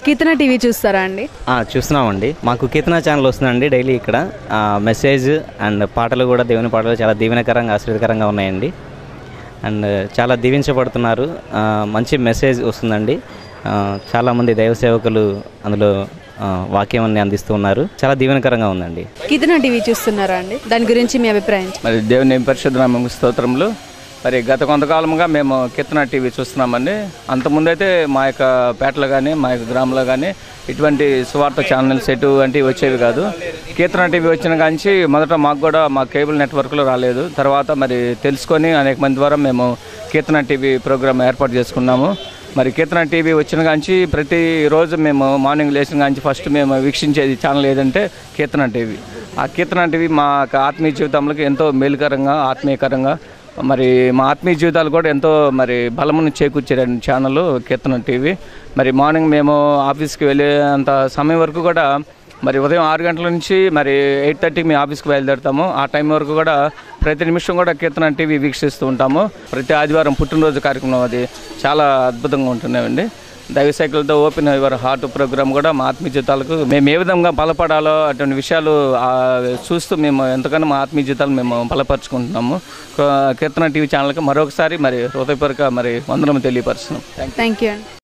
కీర్తన TV చూస్తారా అండి ఆ, చూస్తున్నామండి మాకు కీర్తన ఛానల్ వస్తుందండి డైలీ ఇక్కడ ఆ, మెసేజ్ అండ్ పాటలు కూడా దేవుని పాటలు చాలా దీవెనకరంగా ఆశ్చర్యకరంగా ఉన్నాయండి అండ్ చాలా దీవించబడుతున్నారు ఆ, మంచి మెసేజ్ వస్తుందండి ఆ, చాలామంది దైవ సేవకులు అందులో ఆ, వాక్యాన్ని అందిస్తూ ఉన్నారు చాలా దీవెనకరంగా ఉందండి కీర్తన టీవీ చూస్తున్నారా అండి దాని గురించి మీ అభిప్రాయం మరి దేవుని పరిశుద్ధ నామముకు స్తోత్రములు మరి గత కొంతకాలముగా మేము కీర్తన టీవీ చూస్తున్నామండి అంతకుముందైతే మా యొక్క పేటలో కానీ మా యొక్క గ్రామంలో కానీ ఇటువంటి సువార్త ఛానల్స్ ఎటువంటివి వచ్చేవి కాదు కీర్తన టీవీ వచ్చిన కాంచి మొదట మాకు కూడా మా కేబుల్ నెట్వర్క్లో రాలేదు తర్వాత మరి తెలుసుకొని అనేక మంది ద్వారా మేము కీర్తన టీవీ ప్రోగ్రామ్ ఏర్పాటు చేసుకున్నాము మరి కీర్తన టీవీ వచ్చిన కాంచి ప్రతిరోజు మేము మార్నింగ్ లేచిన కాంచి ఫస్ట్ మేము వీక్షించేది ఛానల్ ఏదంటే కీర్తన టీవీ ఆ కీర్తన టీవీ మా యొక్క ఆత్మీయ జీవితంలోకి ఎంతో మేలుకరంగా ఆత్మీయకరంగా మరి మా ఆత్మీయ జీవితాలు కూడా ఎంతో మరి బలమును చేకూర్చే ఛానల్ కీర్తన టీవీ మరి మార్నింగ్ మేము ఆఫీస్కి వెళ్ళేంత సమయం వరకు కూడా మరి ఉదయం ఆరు గంటల నుంచి మరి ఎయిట్ థర్టీకి మేము ఆఫీస్కి బయలుదేరుతాము ఆ టైం వరకు కూడా ప్రతి నిమిషం కూడా కీర్తన టీవీ వీక్షిస్తూ ఉంటాము ప్రతి ఆదివారం పుట్టినరోజు కార్యక్రమం అది చాలా అద్భుతంగా ఉంటున్నాయండి దైవ సైకిల్తో ఓపెన్ యువర్ హార్ట్ ప్రోగ్రామ్ కూడా మా ఆత్మీయ జీవితాలకు మేము ఏ విధంగా బలపడాలో అటువంటి విషయాలు ఆ, చూస్తూ మేము ఎంతగానో మా ఆత్మీయ జీవితాలు మేము బలపరుచుకుంటున్నాము కీర్తన టీవీ ఛానల్కి మరొకసారి మరి హృదయపూర్వక మరి వందనం తెలియపరుస్తున్నాం థ్యాంక్ యూ థ్యాంక్ యూ అండి